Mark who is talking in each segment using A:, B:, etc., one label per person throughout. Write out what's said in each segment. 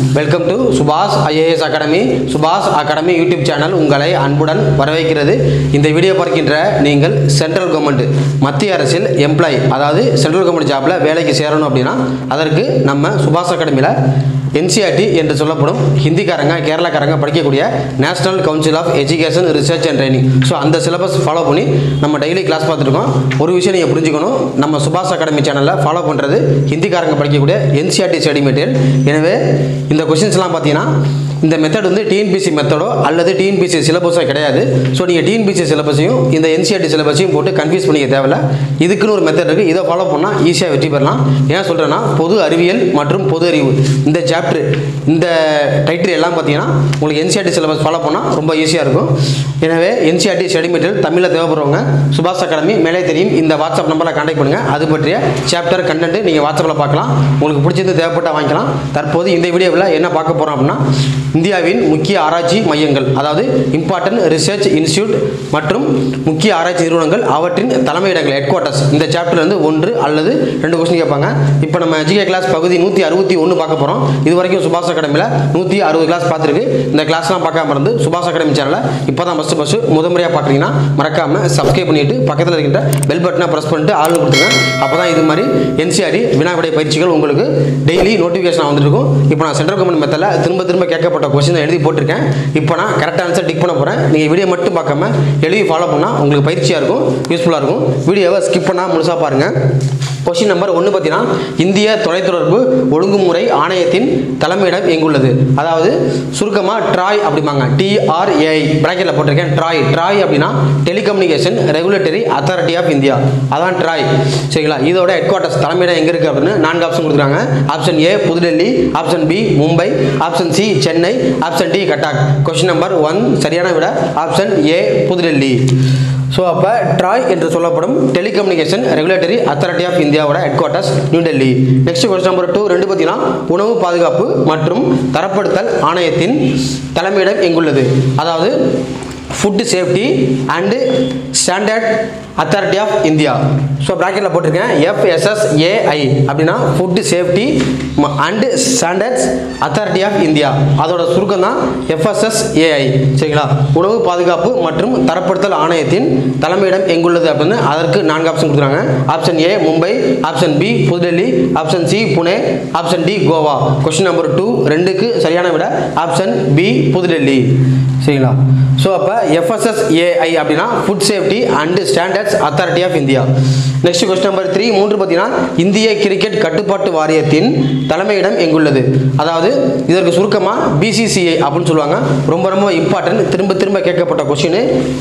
A: welcome to Subash IAS academy Subash academy YouTube channel உங்களை அன்புடன் வரவேற்கிறது இந்த வீடியோ பார்க்கின்ற நீங்கள் சென்ட்ரல் கவர்மெண்ட் மத்திய அரசில் எம்ப்ளாய் அதாவது சென்ட்ரல் கவர்மெண்ட் ஜாப்பில் வேலைக்கு சேரணும் அப்படின்னா அதற்கு நம்ம சுபாஷ் அகாடமியில் என்சிஆர்டி என்று சொல்லப்படும் ஹிந்திக்காரங்க கேரளாக்காரங்க படிக்கக்கூடிய national council of education research and training so அந்த சிலபஸ் ஃபாலோ பண்ணி நம்ம டெய்லி கிளாஸ் பார்த்துருக்கோம் ஒரு விஷயம் நீங்கள் புரிஞ்சுக்கணும் நம்ம சுபாஷ் அகாடமி சேனலில் ஃபாலோ பண்ணுறது ஹிந்திக்காரங்க படிக்கக்கூடிய என்சிஆர்டி ஸ்டடி மெட்டீரியல் எனவே இந்த கொஷின்ஸ்லாம் பார்த்தீங்கன்னா இந்த மெத்தட் வந்து டிஎன்பிசி மெத்தடோ அல்லது டிஎன்பிசி சிலபஸோ கிடையாது ஸோ நீங்கள் டிஎன்பிசி சிலபஸையும் இந்த என்சிஆர்டி சிலபஸையும் போட்டு கன்ஃபியூஸ் பண்ணிக்க தேவையில்ல இதுக்குன்னு ஒரு மெத்தட் இருக்குது இதை ஃபாலோ பண்ணால் ஈஸியாக வெற்றி பெறலாம் ஏன் சொல்கிறேன்னா பொது அறிவியல் மற்றும் பொது அறிவு இந்த சாப்டர் இந்த டைட்டில் எல்லாம் பார்த்தீங்கன்னா உங்களுக்கு என்சிஆர்டி சிலபஸ் ஃபாலோ பண்ணால் ரொம்ப ஈஸியாக இருக்கும் எனவே என்சிஆர்டி ஸ்டடி மெட்டீரியல் தமிழில் தேவைப்படுறவங்க சுபாஷ் அகாடமி மேலே தெரியும் இந்த வாட்ஸ்அப் நம்பரில் கான்டாக்ட் பண்ணுங்கள் அது பற்றிய சாப்டர் கண்டென்ட் நீங்கள் வாட்ஸ்அப்பில் பார்க்கலாம் உங்களுக்கு பிடிச்சது தேவைப்பட்டால் வாங்கிக்கலாம் தற்போது இந்த வீடியோவில் என்ன பார்க்க போகிறோம் அப்படின்னா இந்தியாவின் முக்கிய ஆராய்ச்சி மையங்கள் அதாவது இம்பார்ட்டன்ட் ரிசர்ச் இன்ஸ்டியூட் மற்றும் முக்கிய ஆராய்ச்சி நிறுவனங்கள் அவற்றின் தலைமையிடங்கள் ஹெட் குவார்ட்டர்ஸ் இந்த சாப்டர்ல இருந்து ஒன்று அல்லது ரெண்டு கொஸ்டின் கேட்பாங்க இப்போ நம்ம ஜிகே கிளாஸ் பகுதி நூற்றி அறுபத்தி ஒன்று பார்க்க போகிறோம் இது வரைக்கும் சுபாஷ் அகாடமியில் நூற்றி அறுபது கிளாஸ் பார்த்துருக்கு இந்த கிளாஸ்லாம் பார்க்காம இருந்து சுபாஷ் அகாடமி சேனலை இப்போ தான் ஃபஸ்ட்டு ஃபஸ்ட்டு முதன்முறையாக பார்க்குறீங்கன்னா மறக்காமல் சப்ஸ்கிரைப் பண்ணிட்டு பக்கத்தில் இருக்கின்ற பெல் பட்டனை ப்ரெஸ் பண்ணிட்டு ஆள் கொடுத்துருங்க அப்போ தான் இது மாதிரி என்சிஆர்டி வினா விடை பயிற்சிகள் உங்களுக்கு டெய்லி நோட்டிஃபிகேஷன் வந்துருக்கும் இப்போ நான் சென்ட்ரல் கவர்மெண்ட் மெத்தடில் திரும்ப திரும்ப கேட்கப்பட்ட கொஸ்டின் எழுதி போட்டிருக்கேன் இப்போ நான் கரெக்ட் ஆன்சர் டிக் பண்ண போகிறேன் நீங்கள் வீடியோ மட்டும் பார்க்காம எழுதி ஃபாலோ பண்ணால் உங்களுக்கு பயிற்சியாக இருக்கும் யூஸ்ஃபுல்லாக இருக்கும் வீடியோவை ஸ்கிப் பண்ணால் முழுசாக பாருங்கள் கொஸ்டின் நம்பர் ஒன்று பார்த்தீங்கன்னா இந்திய தொலைத்தொடர்பு ஒழுங்குமுறை ஆணையத்தின் தலைமையிடம் எங்குள்ளது அதாவது சுருக்கமாக ட்ராய் அப்படிம்பாங்க டிஆர்ஏஐ பிராக்கெட்டில் போட்டிருக்கேன் ட்ராய் ட்ராய் அப்படின்னா telecommunication regulatory authority of India அதான் ட்ராய் சரிங்களா இதோட ஹெட் குவார்ட்டர்ஸ் தலைமையிடம் எங்கே இருக்குது அப்படின்னு நான்கு ஆப்ஷன் கொடுத்துருக்காங்க option A Pudhu Delhi option B Mumbai option C Chennai option D Cuttack question number one சரியான விட ஆப்ஷன் ஏ புதுடெல்லி ஸோ அப்போ ட்ராய் என்று சொல்லப்படும் டெலிகம்யூனிகேஷன் ரெகுலேட்டரி அத்தாரிட்டி ஆஃப் இந்தியாவோட headquarters New Delhi next question number two ரெண்டு பார்த்தீங்கன்னா உணவு பாதுகாப்பு மற்றும் தரப்படுத்தல் ஆணையத்தின் தலைமையிடம் எங்குள்ளது அதாவது food safety and standard authority of India so ப்ராக்கெட்டில் போட்டிருக்கேன் எஃப்எஸ்எஸ்ஏஐ அப்படின்னா food safety and standards authority of India அதோட சுருக்கம் தான் எஃப்எஸ்எஸ்ஏஐ சரிங்களா உணவு பாதுகாப்பு மற்றும் தரப்படுத்தல் ஆணையத்தின் தலைமையிடம் எங்குள்ளது அப்படின்னு அதற்கு நான்கு ஆப்ஷன் கொடுத்துருக்காங்க option A Mumbai option B Pudhu Delhi option C Pune option D Goa question number two ரெண்டுக்கு சரியான விட ஆப்ஷன் பி புதுடெல்லி சரிங்களா ஸோ அப்போ எஃப்எஸ்எஸ்ஏஐ அப்படின்னா food safety and standards authority of India next question number three மூன்று பார்த்தீங்கன்னா இந்திய கிரிக்கெட் கட்டுப்பாட்டு வாரியத்தின் தலைமையிடம் எங்குள்ளது அதாவது இதற்கு சுருக்கமாக பிசிசிஐ அப்படின்னு சொல்லுவாங்க ரொம்ப ரொம்ப இம்பார்ட்டன்ட் திரும்ப திரும்ப கேட்கப்பட்ட கொஸ்டின்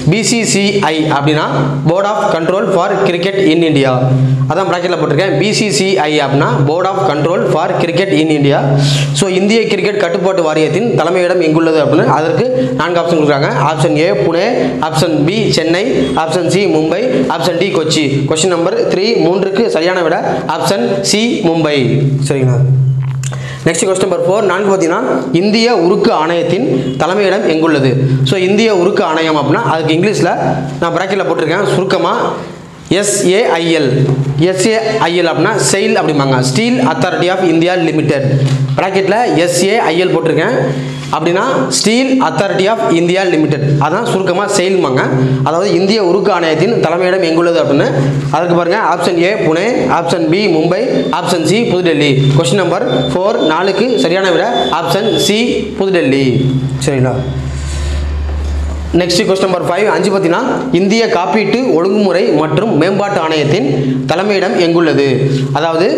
A: பிசிசிஐ அப்படின்னா board of control for cricket in India அதான் ப்ராக்கெட்டில் போட்டிருக்கேன் பிசிசிஐ அப்படின்னா board of control for cricket in India so இந்திய கிரிக்கெட் கட்டுப்பாட்டு வாரியத்தின் தலைமையிடம் எங்குள்ளது அப்படின்னு அதற்கு நான்கு ஆப்ஷன் கொடுக்குறாங்க option A Pune option B Chennai option C Mumbai option D Kochi question number three மூன்றுக்கு சரியான விட ஆப்ஷன் சி மும்பை சரிங்களா நெக்ஸ்ட் கொஸ்டின் நம்பர் ஃபோர் நான்கு பார்த்தீங்கன்னா இந்திய உருக்கு ஆணையத்தின் தலைமையிடம் எங்குள்ளது ஸோ இந்திய உருக்கு ஆணையம் அப்படின்னா அதுக்கு இங்கிலீஷில் நான் ப்ராக்கெட்டில் போட்டிருக்கேன் சுருக்கமாக எஸ்ஏஐஎல் எஸ்ஏஐஎல் அப்படின்னா செயில் அப்படிம்பாங்க steel authority of India limited ப்ராக்கெட்டில் எஸ்ஏஐஎல் போட்டிருக்கேன் அப்படின்னா steel authority of India limited அதான் சுருக்கமாக செயல்மாங்க அதாவது இந்திய உருக்கு ஆணையத்தின் தலைமையிடம் எங்குள்ளது அப்படின்னு அதுக்கு பாருங்கள் option A Pune option B Mumbai option C Pudhu Delhi question number four நாலுக்கு சரியான விட ஆப்ஷன் சி புதுடெல்லி சரிங்களா நெக்ஸ்ட் கொஸ்டின் நம்பர் ஃபைவ் அஞ்சு பார்த்தீங்கன்னா இந்திய காப்பீட்டு ஒழுங்குமுறை மற்றும் மேம்பாட்டு ஆணையத்தின் தலைமையிடம் எங்குள்ளது அதாவது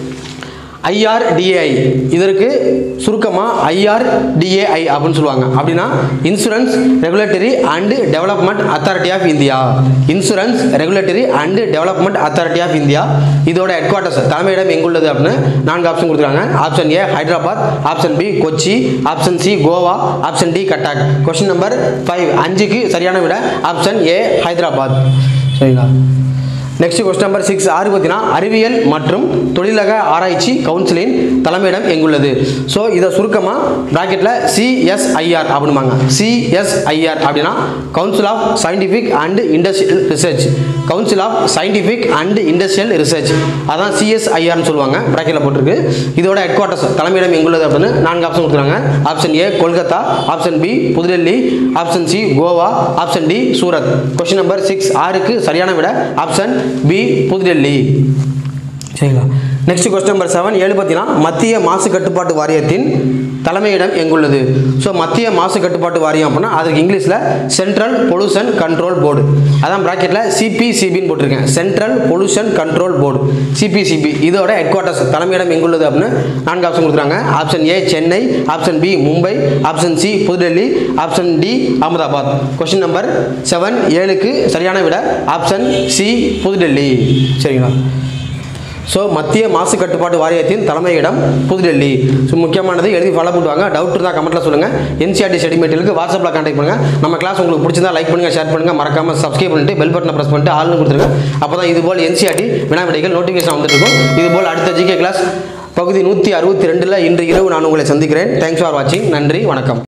A: ஐஆர்டிஏஐ இதற்கு சுருக்கமாக ஐஆர்டிஏஐ அப்படின்னு சொல்லுவாங்க அப்படின்னா insurance regulatory and development authority of India insurance regulatory and development authority of India இதோட ஹெட் குவார்ட்டர்ஸ் தலைமையிடம் எங்குள்ளது அப்படின்னு நான்கு ஆப்ஷன் கொடுத்துருக்காங்க option A Hyderabad option B Kochi option C Goa option D Cuttack question number five அஞ்சுக்கு சரியான விட ஆப்ஷன் ஏ ஹைதராபாத் சரிங்களா நெக்ஸ்ட் கொஸ்டின் நம்பர் சிக்ஸ் ஆறு பார்த்தீங்கன்னா அறிவியல் மற்றும் தொழிலக ஆராய்ச்சி கவுன்சிலின் தலைமையிடம் எங்குள்ளது ஸோ இதை சுருக்கமாக ப்ராக்கெட்டில் சிஎஸ்ஐஆர் அப்படிம்பாங்க சிஎஸ்ஐஆர் அப்படின்னா council of scientific and industrial research council of scientific and industrial research அதான் சிஎஸ்ஐஆர்னு சொல்லுவாங்க ப்ராக்கெட்டில் போட்டிருக்கு இதோட ஹெட் குவார்ட்டர்ஸ் தலைமையிடம் எங்குள்ளது அப்படின்னு நான்கு ஆப்ஷன் கொடுத்துருக்காங்க option A Kolkata option B Pudhu Delhi option C Goa option D Surat question number six ஆறுக்கு சரியான விட ஆப்ஷன் பி புதுடெல்லி சரிங்களா நெக்ஸ்ட் கொஸ்டின் நம்பர் செவன் ஏழு பார்த்தீங்கன்னா மத்திய மாசு கட்டுப்பாட்டு வாரியத்தின் தலைமையிடம் எங்குள்ளது ஸோ மத்திய மாசு கட்டுப்பாட்டு வாரியம் அப்படின்னா அதுக்கு இங்கிலீஷில் சென்ட்ரல் பொல்யூஷன் கண்ட்ரோல் போர்டு அதான் ப்ராக்கெட்டில் சிபிசிபின்னு போட்டிருக்கேன் central pollution control board CPCB இதோட ஹெட் குவார்ட்டர்ஸ் தலைமையிடம் எங்குள்ளது அப்படின்னு நான்கு ஆப்ஷன் கொடுக்குறாங்க option A Chennai option B Mumbai option C Pudhu Delhi option D Ahmedabad question number seven ஏழுக்கு சரியான விட ஆப்ஷன் சி புதுடெல்லி சரிங்களா ஸோ மத்திய மாசு கட்டுப்பாட்டு வாரியத்தின் தலைமையிடம் புதுடெல்லி ஸோ முக்கியமானது எழுதி ஃபாலோ பண்ணுவாங்க டவுட் இருந்தால் கமெண்ட்டில் சொல்லுங்கள் என்சிஆர்டி ஸ்டடி மெட்டீரியலுக்கு வாட்ஸ்அப்பில் கான்டாக்ட் பண்ணுங்கள் நம்ம கிளாஸ் உங்களுக்கு பிடிச்சிருந்தா லைக் பண்ணுங்கள் ஷேர் பண்ணுங்கள் மறக்காமல் சப்ஸ்கிரைப் பண்ணிட்டு பெல் பட்டனை ப்ரெஸ் பண்ணிட்டு ஆள்னு கொடுத்துருங்க அப்போ தான் இதுபோல் என்சிஆர்டி வினா விடைகள் நோட்டிஃபிகேஷன் வந்துட்டு இருக்கும் இதுபோல் அடுத்த ஜிகே கிளாஸ் பகுதி நூற்றி அறுபத்தி ரெண்டில் இன்று இரவு நான் உங்களை சந்திக்கிறேன் தேங்க்ஸ் ஃபார் வாட்சிங் நன்றி வணக்கம்